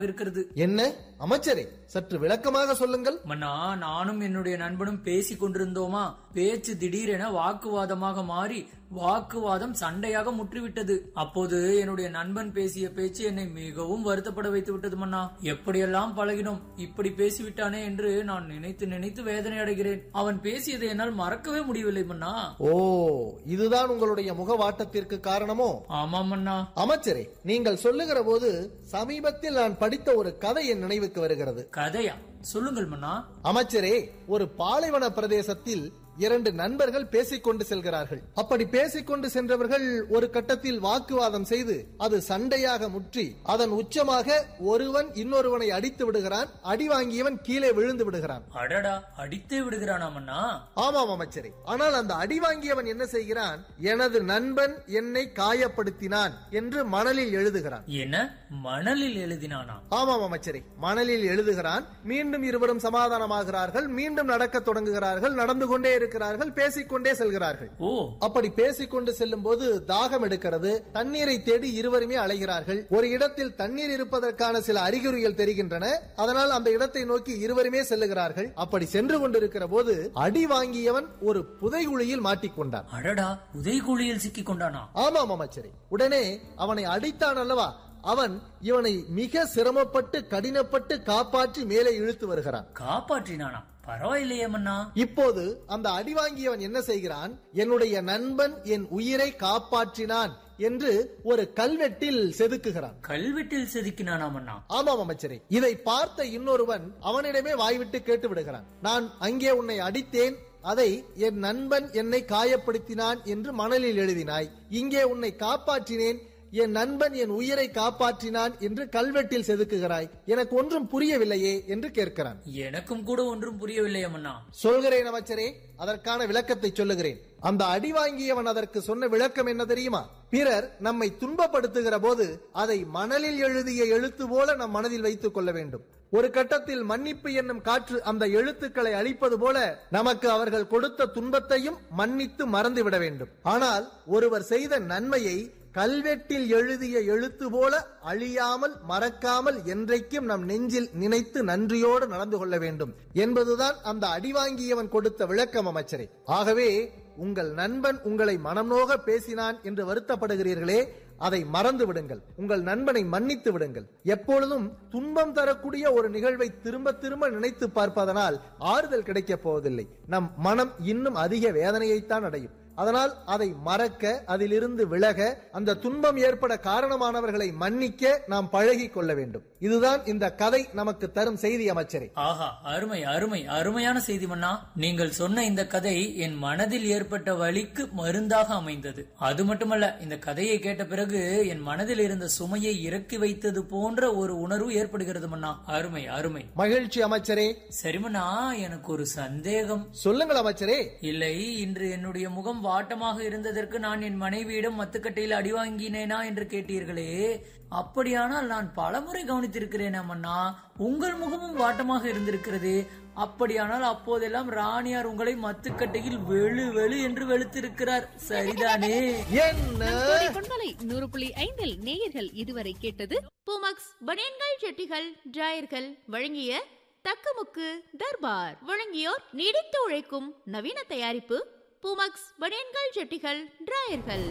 இருக்கிறது என்ன அமைச்சரே சற்று விளக்கமாக சொல்லுங்கள் மன்னா நானும் என்னுடைய நண்பனும் பேசிக் கொண்டிருந்தோமா பேச்சு திடீரென வாக்குவாதமாக மாறி வாக்குவாதம் சண்டையாக முற்றிவிட்டது அப்போது என்னுடைய நண்பன் பேசிய பேச்சு என்னை மிகவும் வருத்தப்பட வைத்து விட்டது மன்னா எப்படியெல்லாம் பழகினோம் இப்படி பேசிவிட்டானே என்று நான் நினைத்து நினைத்து வேதனை அடைகிறேன் அவன் பேசியதை என்னால் மறக்கவே முடியவில்லை மன்னா ஓ இதுதான் உங்களுடைய முகவாட்டத்திற்கு காரணமோ ஆமாம் மன்னா அமைச்சரே நீங்கள் சொல்லுகிற போது சமீபத்தில் நான் படித்த ஒரு கதை என் நினைவுக்கு வருகிறது கதையா சொல்லுங்கள் மன்னா அமைச்சரே ஒரு பாலைவன பிரதேசத்தில் இரண்டு நண்பர்கள் பேசிக்கொண்டு செல்கிறார்கள் அப்படி பேசிக்கொண்டு சென்றவர்கள் ஒரு கட்டத்தில் வாக்குவாதம் செய்து அது சண்டையாக முற்றி அதன் உச்சமாக ஒருவன் இன்னொருவனை அடித்து விடுகிறான் அடி வாங்கியவன் கீழே விழுந்து விடுகிறான் அடடா அடித்தே விடுகிறானா மன்னா ஆமாம் அமைச்சரே ஆனால் அந்த அடி வாங்கியவன் என்ன செய்கிறான் எனது நண்பன் என்னை காயப்படுத்தினான் என்று மணலில் எழுதுகிறான் என்ன மணலில் எழுதினானா ஆமாம் அமைச்சரே மணலில் எழுதுகிறான் மீண்டும் இருவரும் சமாதானமாகிறார்கள் மீண்டும் நடக்க தொடங்குகிறார்கள் நடந்து கொண்டே இருக்கிறார்கள் பேசிக்கொண்டே செல்கிறார்கள் ஓ அப்படி பேசிக்கொண்டு செல்லும் போது தாகம் எடுக்கிறது தண்ணீரை தேடி இருவருமே அலைகிறார்கள் ஒரு இடத்தில் தண்ணீர் இருப்பதற்கான சில அறிகுறிகள் தெரிகின்றன அதனால் அந்த இடத்தை நோக்கி இருவருமே செல்லுகிறார்கள் அப்படி சென்று கொண்டிருக்கிற போது அடி வாங்கியவன் ஒரு புதைகுழியில் மாட்டிக்கொண்டான் அடடா உதயகுழியில் சிக்கிக் கொண்டானா ஆமாம் அமைச்சரே உடனே அவனை அடித்தான் அல்லவா அவன் இவனை மிக சிரமப்பட்டு கடினப்பட்டு காப்பாற்றி மேலே இழுத்து வருகிறான் காப்பாற்றினானா பரவாயில்லையே மன்னா இப்போது அந்த அடி வாங்கியவன் என்ன செய்கிறான் என்னுடைய நண்பன் என் உயிரை காப்பாற்றினான் என்று ஒரு கல்வெட்டில் செதுக்குகிறான் கல்வெட்டில் செதுக்கினானா மன்னா ஆமாம் அமைச்சரே இதை பார்த்த இன்னொருவன் அவனிடமே வாய்விட்டு கேட்டு விடுகிறான் நான் அங்கே உன்னை அடித்தேன் அதை என் நண்பன் என்னை காயப்படுத்தினான் என்று மணலில் எழுதினாய் இங்கே உன்னை காப்பாற்றினேன் என் நண்பன் என் உயிரை காப்பாற்றினான் என்று கல்வெட்டில் செதுக்குகிறாய் எனக்கு ஒன்றும் புரியவில்லையே என்று கேட்கிறான் எனக்கும் கூட ஒன்றும் புரியவில்லையே மன்னா சொல்கிறேன் அமைச்சரே அதற்கான விளக்கத்தை சொல்லுகிறேன் அந்த அடி வாங்கியவன் அதற்கு சொன்ன விளக்கம் என்ன தெரியுமா பிறர் நம்மை துன்பப்படுத்துகிற போது அதை மணலில் எழுதிய எழுத்து போல நம் மனதில் வைத்துக் கொள்ள வேண்டும் ஒரு கட்டத்தில் மன்னிப்பு என்னும் காற்று அந்த எழுத்துக்களை அழிப்பது போல நமக்கு அவர்கள் கொடுத்த துன்பத்தையும் மன்னித்து மறந்து விட வேண்டும் ஆனால் ஒருவர் செய்த நன்மையை கல்வெட்டில் எழுதிய எழுத்து போல அழியாமல் மறக்காமல் என்றைக்கும் நம் நெஞ்சில் நினைத்து நன்றியோடு நடந்து கொள்ள வேண்டும் என்பதுதான் அந்த அடிவாங்கியவன் கொடுத்த விளக்கம் அமைச்சரே ஆகவே உங்கள் நண்பன் உங்களை மனம்நோக பேசினான் என்று வருத்தப்படுகிறீர்களே அதை மறந்து விடுங்கள் உங்கள் நண்பனை மன்னித்து விடுங்கள் எப்பொழுதும் துன்பம் தரக்கூடிய ஒரு நிகழ்வை திரும்ப திரும்ப நினைத்து பார்ப்பதனால் ஆறுதல் கிடைக்கப் போவதில்லை நம் மனம் இன்னும் அதிக வேதனையைத்தான் அடையும் அதனால் அதை மறக்க அதிலிருந்து விலக அந்த துன்பம் ஏற்பட காரணமானவர்களை மன்னிக்க நாம் பழகி கொள்ள வேண்டும் இதுதான் இந்த கதை நமக்கு தரும் செய்தி அமைச்சரே ஆஹா அருமை அருமை அருமையான செய்தி மன்னா நீங்கள் சொன்ன இந்த கதை என் மனதில் ஏற்பட்ட வலிக்கு மருந்தாக அமைந்தது அது மட்டுமல்ல இந்த கதையை கேட்ட பிறகு என் மனதில் இருந்த சுமையை இறக்கி வைத்தது போன்ற ஒரு உணர்வு ஏற்படுகிறது மன்னா அருமை அருமை மகிழ்ச்சி அமைச்சரே சரி மன்னா எனக்கு ஒரு சந்தேகம் சொல்லுங்கள் அமைச்சரே இல்லை இன்று என்னுடைய முகம் வாட்டமாக இருந்ததற்கு நான் என் மனைவியிடம் மத்துக்கட்டையில் அடி வாங்கினேனா என்று கேட்டீர்களே அப்படியானால் நான் பலமுறை கவனித்திருக்கிறேன் அம்மண்ணா உங்கள் முகமும் வாட்டமாக இருந்திருக்கிறது அப்படியானால் அப்போதெல்லாம் ராணியார் உங்களை மத்துக்கட்டையில் வெளு வெளு என்று வெளுத்திருக்கிறார் சரிதானே என்ன கோடை கொண்பலை நூறு புள்ளி ஐந்தில் நேயர்கள் இதுவரை கேட்டது பூமக்ஸ் பனியன்கள் ஜெட்டிகள் டிராயர்கள் வழங்கிய தக்கமுக்கு தர்பார் வழங்கியோர் நீடித்து உழைக்கும் நவீன தயாரிப்பு பூமக்ஸ் பனியன்கள் ஜெட்டிகள் டிராயர்கள்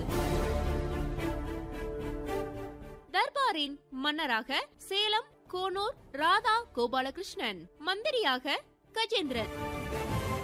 தர்பாரின் மன்னராக சேலம் கோனூர் ராதா கோபாலகிருஷ்ணன் மந்திரியாக கஜேந்திரன்